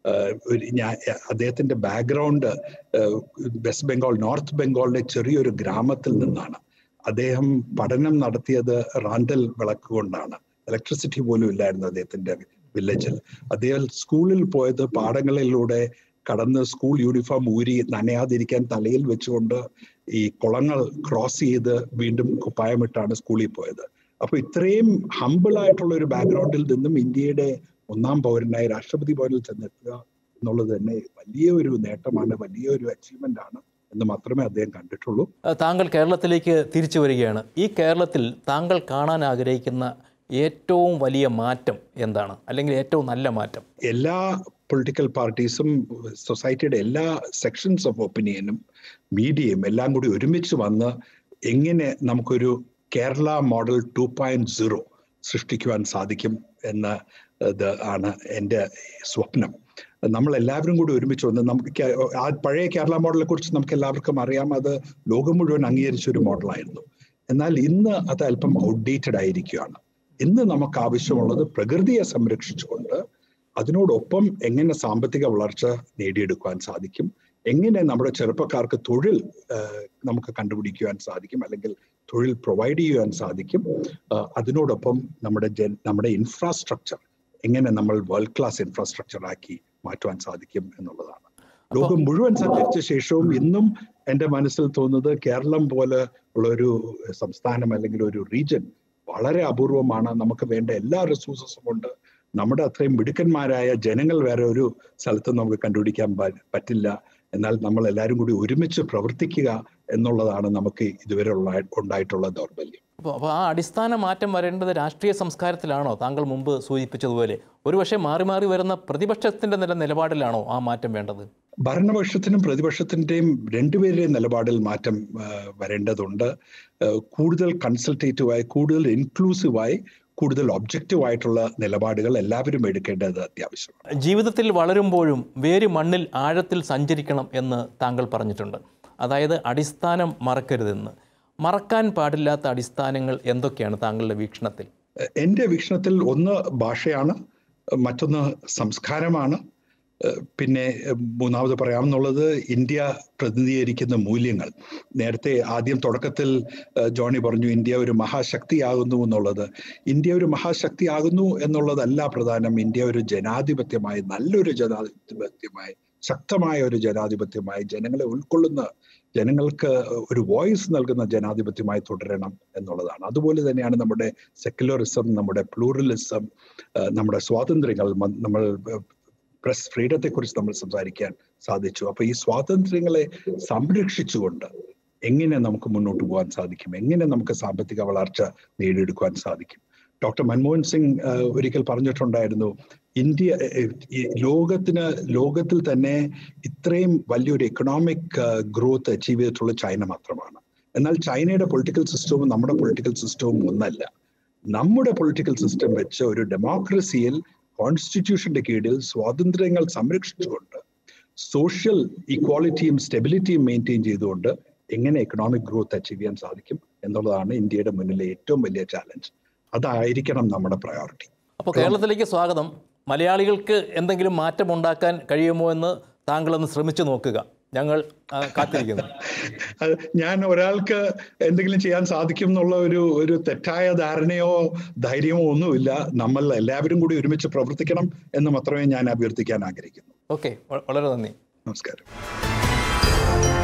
B: ഞാൻ അദ്ദേഹത്തിന്റെ ബാക്ക്ഗ്രൗണ്ട് വെസ്റ്റ് ബംഗാൾ നോർത്ത് ബംഗാളിലെ ചെറിയൊരു ഗ്രാമത്തിൽ നിന്നാണ് അദ്ദേഹം പഠനം നടത്തിയത് റാന്തൽ വിളക്ക് കൊണ്ടാണ് ഇലക്ട്രിസിറ്റി പോലും ഇല്ലായിരുന്നു അദ്ദേഹത്തിന്റെ വില്ലേജിൽ അദ്ദേഹം സ്കൂളിൽ പോയത് പാടങ്ങളിലൂടെ കടന്ന് സ്കൂൾ യൂണിഫോം ഊരി നനയാതിരിക്കാൻ തലയിൽ വെച്ചുകൊണ്ട് ഈ കുളങ്ങൾ ക്രോസ് ചെയ്ത് വീണ്ടും കുപ്പായമിട്ടാണ് സ്കൂളിൽ പോയത് അപ്പൊ ഇത്രയും ഹമ്പിൾ ആയിട്ടുള്ള ഒരു ബാക്ക്ഗ്രൗണ്ടിൽ നിന്നും ഇന്ത്യയുടെ ഒന്നാം പൗരനായി രാഷ്ട്രപതി ഭവനിൽ ചെന്നെത്തുക എന്നുള്ളത് തന്നെ വലിയ ഒരു നേട്ടമാണ് വലിയ ഒരു അച്ചീവ്മെന്റ് ആണ് എന്ന് മാത്രമേ അദ്ദേഹം കണ്ടിട്ടുള്ളൂ
A: താങ്കൾ കേരളത്തിലേക്ക് തിരിച്ചു വരികയാണ് ഈ കേരളത്തിൽ താങ്കൾ കാണാൻ ആഗ്രഹിക്കുന്ന ഏറ്റവും വലിയ മാറ്റം എന്താണ് അല്ലെങ്കിൽ ഏറ്റവും നല്ല മാറ്റം
B: എല്ലാ പൊളിറ്റിക്കൽ പാർട്ടീസും സൊസൈറ്റിയുടെ എല്ലാ സെക്ഷൻസ് ഓഫ് ഒപ്പീനിയനും മീഡിയയും എല്ലാം കൂടി ഒരുമിച്ച് വന്ന് എങ്ങനെ നമുക്കൊരു Kerala model two point zero സൃഷ്ടിക്കുവാൻ സാധിക്കും എന്ന ഇത് ആണ് എൻ്റെ സ്വപ്നം നമ്മൾ എല്ലാവരും കൂടി ഒരുമിച്ച് വന്ന് നമുക്ക് ആ പഴയ കേരള മോഡലെ കുറിച്ച് നമുക്ക് എല്ലാവർക്കും അറിയാം അത് ലോകം മുഴുവൻ അംഗീകരിച്ച ഒരു മോഡലായിരുന്നു എന്നാൽ ഇന്ന് അത് അല്പം ഔട്ട്ഡേറ്റഡ് ആയിരിക്കുകയാണ് ഇന്ന് നമുക്ക് ആവശ്യമുള്ളത് പ്രകൃതിയെ സംരക്ഷിച്ചുകൊണ്ട് അതിനോടൊപ്പം എങ്ങനെ സാമ്പത്തിക വളർച്ച നേടിയെടുക്കുവാൻ സാധിക്കും എങ്ങനെ നമ്മുടെ ചെറുപ്പക്കാർക്ക് തൊഴിൽ നമുക്ക് കണ്ടുപിടിക്കുവാൻ സാധിക്കും അല്ലെങ്കിൽ തൊഴിൽ പ്രൊവൈഡ് ചെയ്യുവാൻ സാധിക്കും അതിനോടൊപ്പം നമ്മുടെ ജൻ നമ്മുടെ ഇൻഫ്രാസ്ട്രക്ചർ എങ്ങനെ നമ്മൾ വേൾഡ് ക്ലാസ് ഇൻഫ്രാസ്ട്രക്ചർ ആക്കി മാറ്റുവാൻ സാധിക്കും എന്നുള്ളതാണ് ലോകം മുഴുവൻ സഞ്ചരിച്ച ശേഷവും ഇന്നും എൻ്റെ മനസ്സിൽ തോന്നുന്നത് കേരളം പോലെ ഉള്ള ഒരു സംസ്ഥാനം അല്ലെങ്കിൽ ഒരു റീജൻ വളരെ അപൂർവമാണ് നമുക്ക് വേണ്ട എല്ലാ റിസോഴ്സസും ഉണ്ട് നമ്മുടെ അത്രയും മിടുക്കന്മാരായ ജനങ്ങൾ വേറെ ഒരു സ്ഥലത്തും നമുക്ക് കണ്ടുപിടിക്കാൻ പറ്റില്ല എന്നാൽ നമ്മൾ എല്ലാവരും കൂടി ഒരുമിച്ച് പ്രവർത്തിക്കുക എന്നുള്ളതാണ് നമുക്ക് ഇതുവരെ ഉള്ള ഉണ്ടായിട്ടുള്ള ദൗർബല്യം
A: അപ്പോൾ അപ്പോൾ ആ അടിസ്ഥാന മാറ്റം വരേണ്ടത് രാഷ്ട്രീയ സംസ്കാരത്തിലാണോ താങ്കൾ മുമ്പ് സൂചിപ്പിച്ചതുപോലെ ഒരുപക്ഷെ മാറി മാറി വരുന്ന പ്രതിപക്ഷത്തിന്റെ നില നിലപാടിലാണോ ആ മാറ്റം വേണ്ടത്
B: ഭരണപക്ഷത്തിനും പ്രതിപക്ഷത്തിന്റെയും രണ്ടുപേരുടെയും നിലപാടിൽ മാറ്റം വരേണ്ടതുണ്ട് കൂടുതൽ കൺസൾട്ടേറ്റീവായി കൂടുതൽ ഇൻക്ലൂസീവായി കൂടുതൽ ഒബ്ജക്റ്റീവ് ആയിട്ടുള്ള നിലപാടുകൾ എല്ലാവരും എടുക്കേണ്ടത് അത്യാവശ്യമാണ്
A: ജീവിതത്തിൽ വളരുമ്പോഴും വേര് മണ്ണിൽ ആഴത്തിൽ സഞ്ചരിക്കണം എന്ന് താങ്കൾ പറഞ്ഞിട്ടുണ്ട് അതായത് അടിസ്ഥാനം മറക്കരുതെന്ന് മറക്കാൻ പാടില്ലാത്ത അടിസ്ഥാനങ്ങൾ എന്തൊക്കെയാണ് താങ്കളുടെ വീക്ഷണത്തിൽ
B: എൻ്റെ വീക്ഷണത്തിൽ ഒന്ന് ഭാഷയാണ് മറ്റൊന്ന് സംസ്കാരമാണ് പിന്നെ മൂന്നാമത് പറയാമെന്നുള്ളത് ഇന്ത്യ പ്രതിനിധീകരിക്കുന്ന മൂല്യങ്ങൾ നേരത്തെ ആദ്യം തുടക്കത്തിൽ ജോണി പറഞ്ഞു ഇന്ത്യ ഒരു മഹാശക്തിയാകുന്നു എന്നുള്ളത് ഇന്ത്യ ഒരു മഹാശക്തിയാകുന്നു എന്നുള്ളതല്ല പ്രധാനം ഇന്ത്യ ഒരു ജനാധിപത്യമായി നല്ലൊരു ജനാധിപത്യമായി ശക്തമായ ഒരു ജനാധിപത്യമായി ജനങ്ങളെ ഉൾക്കൊള്ളുന്ന ജനങ്ങൾക്ക് ഒരു വോയിസ് നൽകുന്ന ജനാധിപത്യമായി തുടരണം എന്നുള്ളതാണ് അതുപോലെ തന്നെയാണ് നമ്മുടെ സെക്യുലറിസം നമ്മുടെ പ്ലൂറലിസം നമ്മുടെ സ്വാതന്ത്ര്യങ്ങൾ നമ്മൾ പ്രസ് ഫ്രീഡത്തെക്കുറിച്ച് നമ്മൾ സംസാരിക്കാൻ സാധിച്ചു അപ്പൊ ഈ സ്വാതന്ത്ര്യങ്ങളെ സംരക്ഷിച്ചുകൊണ്ട് എങ്ങനെ നമുക്ക് മുന്നോട്ട് പോകാൻ സാധിക്കും എങ്ങനെ നമുക്ക് സാമ്പത്തിക വളർച്ച നേടിയെടുക്കുവാൻ സാധിക്കും ഡോക്ടർ മൻമോഹൻ സിംഗ് ഒരിക്കൽ പറഞ്ഞിട്ടുണ്ടായിരുന്നു ഇന്ത്യ ലോകത്തിന് ലോകത്തിൽ തന്നെ ഇത്രയും വലിയൊരു എക്കണോമിക് ഗ്രോത്ത് അച്ചീവ് ചെയ്തിട്ടുള്ള ചൈന മാത്രമാണ് എന്നാൽ ചൈനയുടെ പൊളിറ്റിക്കൽ സിസ്റ്റവും നമ്മുടെ പൊളിറ്റിക്കൽ സിസ്റ്റവും ഒന്നല്ല നമ്മുടെ പൊളിറ്റിക്കൽ സിസ്റ്റം വെച്ച് ഒരു ഡെമോക്രസിയിൽ കോൺസ്റ്റിറ്റ്യൂഷന്റെ കീഴിൽ സ്വാതന്ത്ര്യങ്ങൾ സംരക്ഷിച്ചുകൊണ്ട് സോഷ്യൽ ഇക്വാളിറ്റിയും സ്റ്റെബിലിറ്റിയും മെയിൻറ്റെയിൻ ചെയ്തുകൊണ്ട് എങ്ങനെ എക്കണോമിക് ഗ്രോത്ത് അച്ചീവ് ചെയ്യാൻ സാധിക്കും എന്നുള്ളതാണ് ഇന്ത്യയുടെ മുന്നിലെ ഏറ്റവും വലിയ ചാലഞ്ച് അതായിരിക്കണം നമ്മുടെ പ്രയോറിറ്റി
A: അപ്പോൾ കേരളത്തിലേക്ക് സ്വാഗതം മലയാളികൾക്ക് എന്തെങ്കിലും മാറ്റം ഉണ്ടാക്കാൻ കഴിയുമോ എന്ന് താങ്കളൊന്ന് ശ്രമിച്ചു നോക്കുക ഞങ്ങൾ കാത്തിരിക്കുന്നു
B: ഞാൻ ഒരാൾക്ക് എന്തെങ്കിലും ചെയ്യാൻ സാധിക്കും എന്നുള്ള ഒരു ഒരു തെറ്റായ ധാരണയോ ധൈര്യമോ ഒന്നുമില്ല നമ്മൾ എല്ലാവരും കൂടി ഒരുമിച്ച് പ്രവർത്തിക്കണം എന്ന് മാത്രമേ ഞാൻ അഭ്യർത്ഥിക്കാൻ ആഗ്രഹിക്കുന്നു
A: ഓക്കെ വളരെ നന്ദി
B: നമസ്കാരം